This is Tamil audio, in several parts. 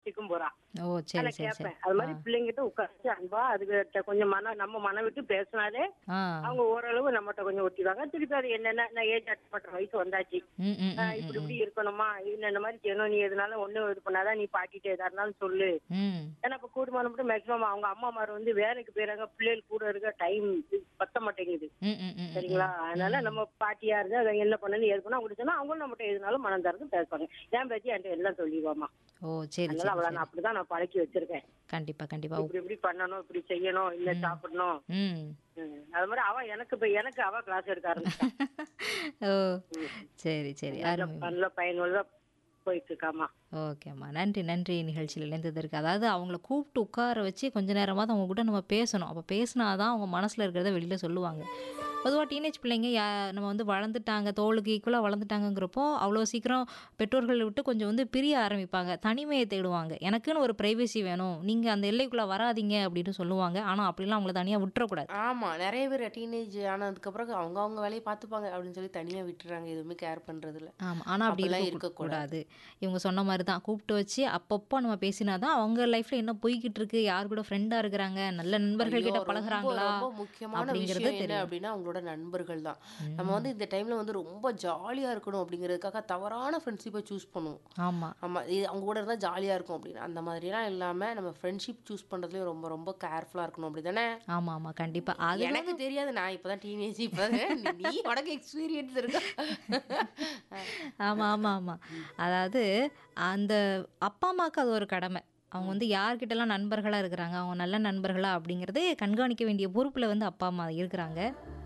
வீட்டுக்கும் போறா ஓ சரி நான் சரி சரி கேட்பேன் அது மாதிரி பிள்ளைங்கிட்ட உட்காந்து அன்பா அதுகிட்ட கொஞ்சம் மன நம்ம மன விட்டு பேசினாலே ஆ அவங்க ஓரளவு நம்மகிட்ட கொஞ்சம் ஒட்டிடுவாங்க திருப்பி அது என்னென்ன நான் ஏஜ் அட்டன் பண்ற வயசு வந்தாச்சு ம் ம் ஆஹ் இப்படி இப்படி இருக்கணுமா இல்ல இந்த மாதிரி செய்யணும் நீ எதுனாலும் ஒண்ணும் இது பண்ணாதான் நீ பாட்டிட்டு எதா இருந்தாலும் சொல்லு ம் ஏன்னா இப்ப கூடுமான மட்டும் மேக்சிமம் அவங்க அம்மா மார் வந்து வேலைக்கு போயிறாங்க பிள்ளைகள் கூட இருக்க டைம் பத்த மாட்டேங்குது ம் ம் ம் சரிங்களா அதனால நம்ம பாட்டியா இருந்தா அதை என்ன பண்ணணும் ஏது பண்ணா அப்படி சொன்னா அவங்களும் நம்மகிட்ட எதுனாலும் மனம் திறந்து பேசுவாங்க ஏன் பேச்சு என்கிட்ட எல்லாம் சொல்லிடுவாமா ஓ சரி அதனால சரி அவளை சரி நான் அப்படிதான் நான் பழக்கி வச்சிருக்கேன் கண்டிப்பா கண்டிப்பா இப்படி இப்படி பண்ணணும் இப்படி செய்யணும் இல்ல சாப்பிடணும் ம் ம். அது மாதிரி அவ எனக்கு இப்ப எனக்கு அவ கிளாஸ் எடுக்க ஆரம்பிச்சா ஓ சரி சரி அருமை நல்ல பயனுள்ள போயிட்டு இருக்காமா ஓகேம்மா நன்றி நன்றி நிகழ்ச்சியில் இணைந்ததற்கு அதாவது அவங்கள கூப்பிட்டு உட்கார வச்சு கொஞ்ச நேரமாவது அவங்க கூட நம்ம பேசணும் அப்போ பேசினா தான் அவங்க மனசில் இருக்கிறத வெளியில் சொல்லுவாங்க பொதுவாக டீனேஜ் பிள்ளைங்க யா நம்ம வந்து வளர்ந்துட்டாங்க தோளுக்கு ஈக்குவலாக வளர்ந்துட்டாங்கங்கிறப்போ அவ்வளோ சீக்கிரம் பெற்றோர்களை விட்டு கொஞ்சம் வந்து பிரிய ஆரம்பிப்பாங்க தனிமையை தேடுவாங்க எனக்குன்னு ஒரு ப்ரைவசி வேணும் நீங்கள் அந்த எல்லைக்குள்ளே வராதீங்க அப்படின்னு சொல்லுவாங்க ஆனால் அப்படிலாம் அவங்கள தனியாக விட்டுறக்கூடாது ஆமா நிறைய பேர் டீனேஜ் ஆனதுக்கப்புறம் அவங்க அவங்க வேலையை பார்த்துப்பாங்க அப்படின்னு சொல்லி தனியா விட்டுறாங்க எதுவுமே கேர் பண்றது இல்ல ஆமாம் ஆனால் அப்படி அப்படிலாம் இருக்கக்கூடாது இவங்க சொன்ன மாதிரி தான் கூப்பிட்டு வச்சு அப்பப்போ நம்ம பேசினா தான் அவங்க லைஃப்பில் என்ன போய்கிட்டு இருக்கு யார் கூட ஃப்ரெண்டாக இருக்கிறாங்க நல்ல நண்பர்கள் கிட்ட ஐயோ, ரொம்ப பழகுறாங்களா ரொம்ப முக்கியமான அப்படிங்கிறது விஷயம் என்ன தெரியும் அப்படின்னா அவங்களோட நண்பர்கள் தான் நம்ம வந்து இந்த டைம்ல வந்து ரொம்ப ஜாலியா இருக்கணும் அப்படிங்கிறதுக்காக தவறான ஃப்ரெண்ட்ஷிப்பை சூஸ் பண்ணுவோம் ஆமாம் ஆமா இது அவங்க கூட இருந்தா ஜாலியா இருக்கும் அப்படின்னு அந்த மாதிரிலாம் இல்லாம நம்ம ஃப்ரெண்ட்ஷிப் சூஸ் பண்றதுலயும் ரொம்ப ரொம்ப கேர்ஃபுல்லா இருக்கணும் அப்படிதானே ஆமாம் ஆமாம் கண்டிப்பாக அது எனக்கு தெரியாது நான் இப்பதான் டீனேஜ் இப்பதான் நீ உனக்கு எக்ஸ்பீரியன்ஸ் இருக்கா ஆமாம் ஆமாம் ஆமாம் அதாவது அந்த அப்பா அம்மாவுக்கு அது ஒரு கடமை அவங்க வந்து யார்கிட்டலாம் நண்பர்களாக இருக்கிறாங்க அவங்க நல்ல நண்பர்களா அப்படிங்கிறதே கண்காணிக்க வேண்டிய பொறுப்பில் வந்து அப்பா அம்மா இருக்கிறாங்க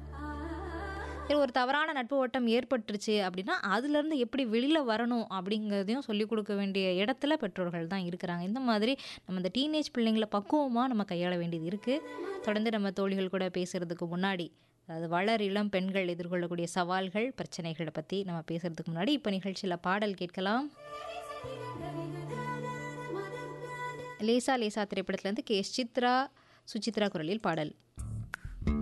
சரி ஒரு தவறான நட்பு ஓட்டம் ஏற்பட்டுருச்சு அப்படின்னா அதுலேருந்து எப்படி வெளியில் வரணும் அப்படிங்கிறதையும் சொல்லிக் கொடுக்க வேண்டிய இடத்துல பெற்றோர்கள் தான் இருக்கிறாங்க இந்த மாதிரி நம்ம இந்த டீனேஜ் பிள்ளைங்களை பக்குவமாக நம்ம கையாள வேண்டியது இருக்குது தொடர்ந்து நம்ம தோழிகள் கூட பேசுகிறதுக்கு முன்னாடி அதாவது வளர் இளம் பெண்கள் எதிர்கொள்ளக்கூடிய சவால்கள் பிரச்சனைகளை பற்றி நம்ம பேசுகிறதுக்கு முன்னாடி இப்போ நிகழ்ச்சியில் பாடல் கேட்கலாம் லேசா லேசா திரைப்படத்துலேருந்து கே எஸ் சித்ரா சுசித்ரா குரலில் பாடல்